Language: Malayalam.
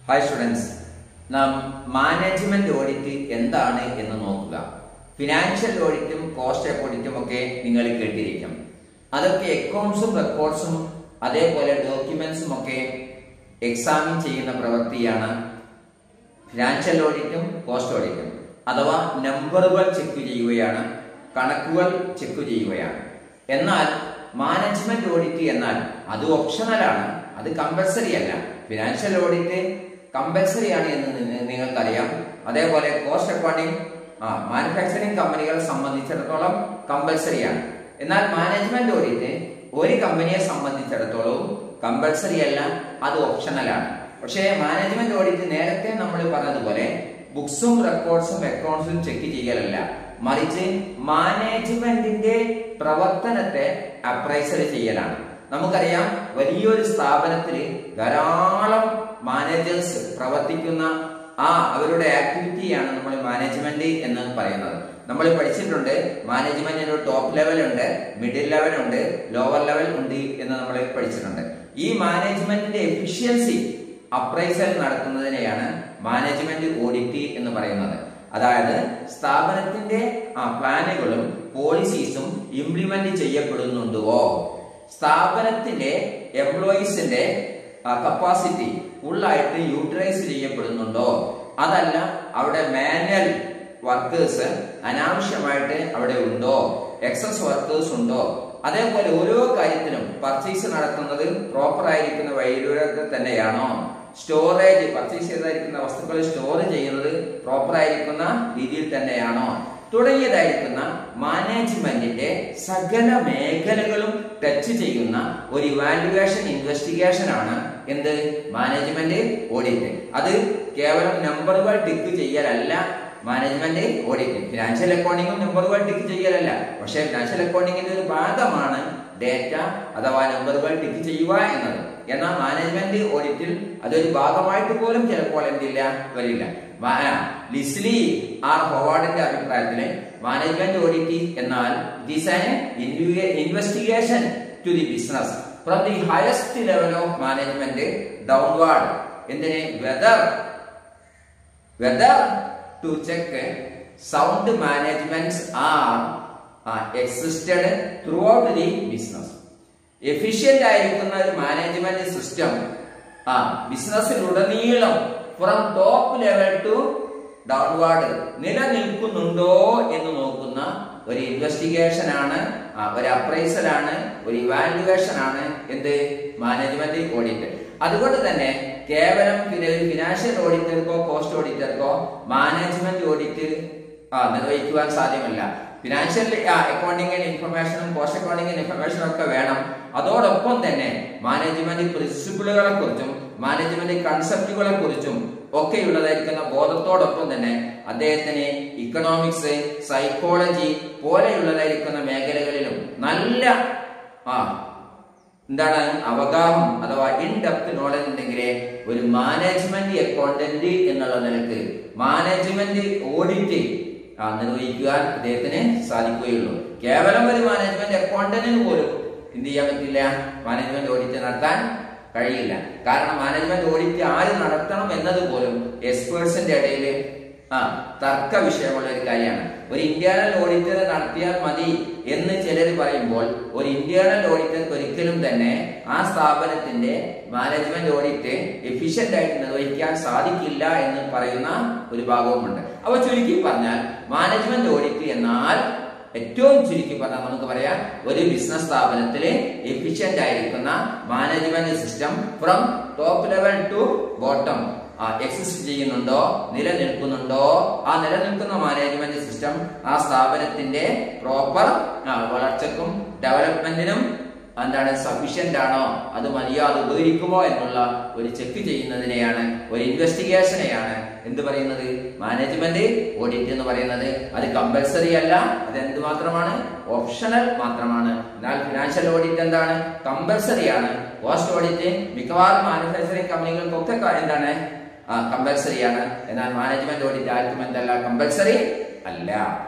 ഹായ് സ്റ്റുഡൻസ് നാം മാനേജ്മെന്റ് ഓഡിറ്റ് എന്താണ് എന്ന് നോക്കുക ഫിനാൻഷ്യൽ ഓഡിറ്റും കോസ്റ്റ് ഓഡിറ്റും ഒക്കെ നിങ്ങൾ കേട്ടിരിക്കും അതൊക്കെ അക്കൗണ്ട്സും റെക്കോർഡ്സും അതേപോലെ ഡോക്യുമെന്റ്സും ഒക്കെ എക്സാമിൻ ചെയ്യുന്ന പ്രവൃത്തിയാണ് ഫിനാൻഷ്യൽ ഓഡിറ്റും കോസ്റ്റ് ഓഡിറ്റും അഥവാ നമ്പറുകൾ ചെക്ക് ചെയ്യുകയാണ് കണക്കുകൾ ചെക്ക് ചെയ്യുകയാണ് എന്നാൽ മാനേജ്മെന്റ് ഓഡിറ്റ് എന്നാൽ അത് ഓപ്ഷണലാണ് അത് കമ്പൽസറി അല്ല ഫിനാൻഷ്യൽ ഓഡിറ്റ് കമ്പൽസറി ആണ് എന്ന് നി- നിങ്ങൾക്കറിയാം അതേപോലെ കോസ്റ്റ് അക്കൗണ്ടിങ് ആ മാനുഫാക്ചറിംഗ് കമ്പനികളെ സംബന്ധിച്ചിടത്തോളം കമ്പൽസറി ആണ് എന്നാൽ മാനേജ്മെന്റ് ഓഡിറ്റ് ഒരു കമ്പനിയെ സംബന്ധിച്ചിടത്തോളം കമ്പൽസറി അല്ല അത് ഓപ്ഷണലാണ് പക്ഷേ മാനേജ്മെന്റ് ഓഡിറ്റ് നേരത്തെ നമ്മൾ പറഞ്ഞതുപോലെ ബുക്സും റെക്കോർഡ്സും അക്കൗണ്ട്സും ചെക്ക് ചെയ്യലല്ല മറിച്ച് മാനേജ്മെന്റിന്റെ പ്രവർത്തനത്തെ അപ്രൈസൽ ചെയ്യലാണ് നമുക്കറിയാം വലിയൊരു സ്ഥാപനത്തിൽ ധാരാളം മാനേജേഴ്സ് പ്രവർത്തിക്കുന്ന ആ അവരുടെ ആക്ടിവിറ്റിയാണ് നമ്മൾ മാനേജ്മെന്റ് എന്ന് പറയുന്നത് നമ്മൾ പഠിച്ചിട്ടുണ്ട് മാനേജ്മെന്റിന് ഒരു ടോപ്പ് ലെവൽ ഉണ്ട് മിഡിൽ ലെവൽ ഉണ്ട് ലോവർ ലെവൽ ഉണ്ട് എന്ന് നമ്മൾ പഠിച്ചിട്ടുണ്ട് ഈ മാനേജ്മെന്റിന്റെ എഫിഷ്യൻസി അപ്രൈസൽ നടത്തുന്നതിനെയാണ് മാനേജ്മെന്റ് ഓഡിറ്റ് എന്ന് പറയുന്നത് അതായത് സ്ഥാപനത്തിന്റെ ആ പ്ലാനുകളും പോളിസീസും ഇംപ്ലിമെന്റ് ചെയ്യപ്പെടുന്നുണ്ടോ സ്ഥാപനത്തിന്റെ എംപ്ലോയീസിന്റെ കപ്പാസിറ്റി ഫുള്ളായിട്ട് യൂട്ടിലൈസ് ചെയ്യപ്പെടുന്നുണ്ടോ അതല്ല അവിടെ മാനുവൽ വർക്കേഴ്സ് അനാവശ്യമായിട്ട് അവിടെ ഉണ്ടോ എക്സസ് വർക്കേഴ്സ് ഉണ്ടോ അതേപോലെ ഓരോ കാര്യത്തിലും പർച്ചേസ് നടത്തുന്നത് പ്രോപ്പർ ആയിരിക്കുന്ന വഴിയിലൂടെ തന്നെയാണോ സ്റ്റോറേജ് പർച്ചേസ് ചെയ്തായിരിക്കുന്ന വസ്തുക്കൾ സ്റ്റോർ ചെയ്യുന്നത് പ്രോപ്പർ ആയിരിക്കുന്ന രീതിയിൽ തന്നെയാണോ തുടങ്ങിയതായിരിക്കുന്ന മാനേജ്മെന്റിന്റെ സകല മേഖലകളും ടച്ച് ചെയ്യുന്ന ഒരു ഇവാലുവേഷൻ ഇൻവെസ്റ്റിഗേഷൻ ആണ് എന്ത് മാനേജ്മെന്റ് ഓഡിറ്റ് അത് കേവലം നമ്പറുകൾ ടിക്ക് ചെയ്യലല്ല മാനേജ്മെന്റ് ഓഡിറ്റ് ഫിനാൻഷ്യൽ അക്കൗണ്ടിങ്ങും നമ്പറുകൾ ടിക്ക് ചെയ്യലല്ല പക്ഷേ ഫിനാൻഷ്യൽ അക്കൗണ്ടിങ്ങിന്റെ ഒരു ഭാഗമാണ് ഡേറ്റ അഥവാ നമ്പറുകൾ ടിക്ക് ചെയ്യുക എന്നത് എന്നാൽ മാനേജ്മെന്റ് ഓഡിറ്റിൽ അതൊരു ഭാഗമായിട്ട് പോലും ചിലപ്പോൾ എന്തില്ല വരില്ല മാ- ലിസ്ലി ആർ ഹൊവാർഡിന്റെ അഭിപ്രായത്തില് മാനേജ്മെന്റ് ഓഡിറ്റ് എന്നാൽ it is an investigation to the business from the highest level of management downward എന്തിന് whether whether to check sound managements are uh, existed throughout the business efficient ആയിരിക്കുന്ന ഒരു മാനേജ്മെന്റ് സിസ്റ്റം ആ ബിസിനസ്സിലുടനീളം from top level to downward നിലനിൽക്കുന്നുണ്ടോ എന്ന് നോക്കുന്ന ഒരു ഇൻവെസ്റ്റിഗേഷൻ ആണ് ആ, ഒരു അപ്രൈസൽ ആണ് ഒരു ഇവാലുവേഷൻ ആണ് എന്ത് മാനേജ്മെന്റ് ഓഡിറ്റ് അതുകൊണ്ട് തന്നെ കേവലം പിന്നെ ഒരു ഫിനാൻഷ്യൽ ഓഡിറ്റർക്കോ കോസ്റ്റ് ഓഡിറ്റർക്കോ മാനേജ്മെന്റ് ഓഡിറ്റ് ആ, നിർവഹിക്കുവാൻ സാധ്യമല്ല ഫിനാൻഷ്യൽ അക്കൗണ്ടിങ്ങിന് ഇൻഫർമേഷനും കോസ്റ്റ് അക്കൗണ്ടിങ്ങിന് ഇൻഫർമേഷനും ഒക്കെ വേണം അതോടൊപ്പം തന്നെ മാനേജ്മെന്റ് പ്രിൻസിപ്പിളുകളെ കുറിച്ചും മാനേജ്മെന്റ് കൺസെപ്റ്റുകളെ കുറിച്ചും ഒക്കെയുള്ളതായിരിക്കുന്ന ബോധത്തോടൊപ്പം തന്നെ അദ്ദേഹത്തിന് ഇക്കണോമിക്സ് സൈക്കോളജി പോലെയുള്ളതായിരിക്കുന്ന മേഖലകളിലും നല്ല ആ എന്താണ് അവഗാഹം അഥവാ ഇൻ ഡെപ്ത് നോളജ് ഉണ്ടെങ്കിൽ ഒരു മാനേജ്മെന്റ് അക്കൗണ്ടന്റ് എന്നുള്ള നിലക്ക് മാനേജ്മെന്റ് ഓഡിറ്റ് ആ, നിർവഹിക്കുവാൻ അദ്ദേഹത്തിന് സാധിക്കുകയുള്ളൂ കേവലം ഒരു മാനേജ്മെന്റ് അക്കൗണ്ടന്റിന് പോലും എന്ത് ചെയ്യാൻ പറ്റില്ല മാനേജ്മെന്റ് ഓഡിറ്റ് നടത്താൻ കഴിയില്ല കാരണം മാനേജ്മെന്റ് ഓഡിറ്റ് ആര് നടത്തണം എന്നത് പോലും എക്സ്പേർട്സിന്റെ ഇടയിൽ ആ തർക്ക വിഷയമുള്ള ഒരു കാര്യമാണ് ഒരു ഇന്റേണൽ ഓഡിറ്റർ നടത്തിയാൽ മതി എന്ന് ചിലർ പറയുമ്പോൾ ഒരു ഇന്റേണൽ ഓഡിറ്റർക്ക് ഒരിക്കലും തന്നെ ആ സ്ഥാപനത്തിന്റെ മാനേജ്മെന്റ് ഓഡിറ്റ് എഫിഷ്യന്റ് ആയിട്ട് നിർവഹിക്കാൻ സാധിക്കില്ല എന്ന് പറയുന്ന ഒരു ഭാഗവുമുണ്ട് അപ്പൊ ചുരുക്കി പറഞ്ഞാൽ മാനേജ്മെന്റ് ഓഡിറ്റ് എന്നാൽ ഏറ്റവും ചുരുക്കി പറഞ്ഞാൽ നമുക്ക് പറയാം ഒരു ബിസിനസ് സ്ഥാപനത്തില് എഫിഷ്യന്റ് ആയിരിക്കുന്ന management system from top level to bottom exist ചെയ്യുന്നുണ്ടോ നിലനിൽക്കുന്നുണ്ടോ ആ നിലനിൽക്കുന്ന മാനേജ്മെന്റ് സിസ്റ്റം ആ സ്ഥാപനത്തിന്റെ പ്രോപ്പർ വളർച്ചക്കും ഡെവലപ്മെന്റിനും എന്താണ് സഫീഷ്യന്റ് ആണോ അത് മതിയാതെ ഉപകരിക്കുമോ എന്നുള്ള ഒരു ചെക്ക് ചെയ്യുന്നതിനെയാണ് ഒരു ഇൻവെസ്റ്റിഗേഷനെയാണ് എന്ത് പറയുന്നത് മാനേജ്മെന്റ് ഓഡിറ്റ് എന്ന് പറയുന്നത് അത് കമ്പൽസറി അല്ല അത് എന്ത് മാത്രമാണ് ഓപ്ഷണൽ മാത്രമാണ് എന്നാൽ ഫിനാൻഷ്യൽ ഓഡിറ്റ് എന്താണ് കമ്പൽസറി ആണ് കോസ്റ്റ് ഓഡിറ്റ് മിക്കവാറും മാനുഫാക്ചറിംഗ് കമ്പനികൾക്കൊക്കെ ക- എന്താണ് കമ്പൽസറി ആണ് എന്നാൽ മാനേജ്മെന്റ് ഓഡിറ്റ് ആർക്കും എന്തല്ല കമ്പൽസറി അല്ല